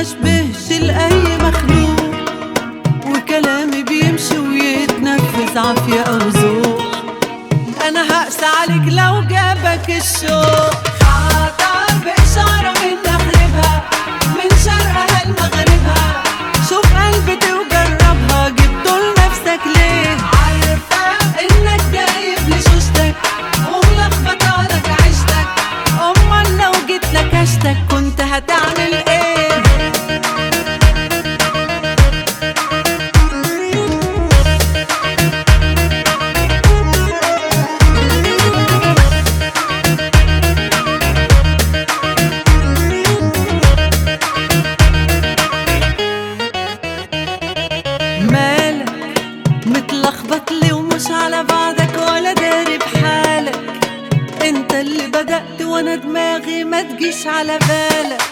ما شبهش لأي مخلوق وكلامي بيمشي ويتنفذ عافية أو ذوق أنا هقسى عليك لو جابك الشوق خاطر بإشارة من مغربها من شرقها لمغربها شوف قلبتي وجربها جبته لنفسك ليه عارفة إنك جايب لي شوشتك وملخبطة لك عيشتك أمال لو جيت لك اشتك كنت هتعمل إيه مالك متلخبط لي ومش على بعضك ولا داري بحالك انت اللي بدأت وانا دماغي ما تجيش على بالك